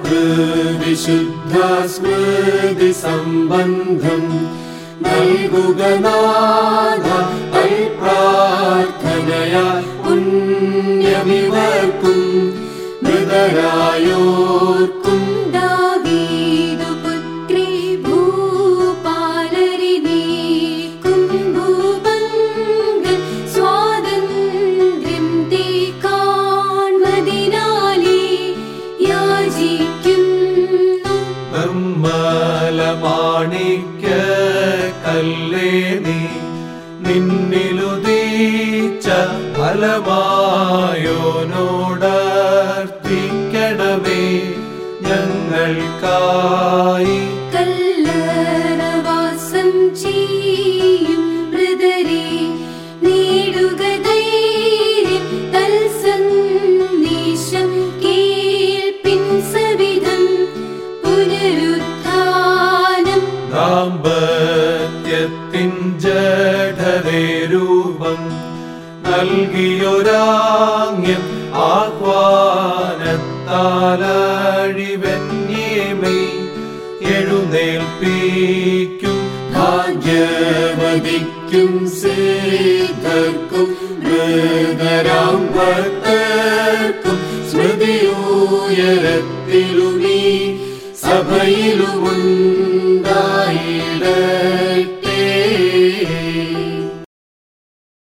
മാതൃവിശുദ്ധ സ്മൃതി സംബന്ധം നൽകുക നാഥ പ്രാർത്ഥനയ പുണ്യമിവർക്കും മൃതരായോർക്കും ദാവീദുപുത്രി ഭൂപാലരിനീക്കും ഭൂപങ്കൻ സ്വാതന്ത്ര്യം തേ കാൺമതിനാലേ യാചിക്കുന്നു നിർമ്മലമാണിക്ക കല്ലേ നീ നിന്നിലുദീച്ച ഫലമായോനോടർത്തിക്കണമേ ഞങ്ങൾക്കായി കല്ലറവാസം ചെയ്യും മൃതരെ നേടുക ധൈര്യം തൽസന്ദേശം കേൾപ്പിൻ സവിധം പുനരുത്ഥാനം ദാമ്പത്യത്തിൻ ജഠരേ രൂപം നൽകിയൊരാങ്യം ആഹ്വാനത്താലഴിവന്യമേ എഴുന്നേൽപ്പിക്കും ഭാഗ്യവതിക്കും സീതർക്കും മൃഗരാം ഭക്തർക്കും സ്മൃതിയുയരത്തിലുമീ സഭയിലുമുണ്ടായിട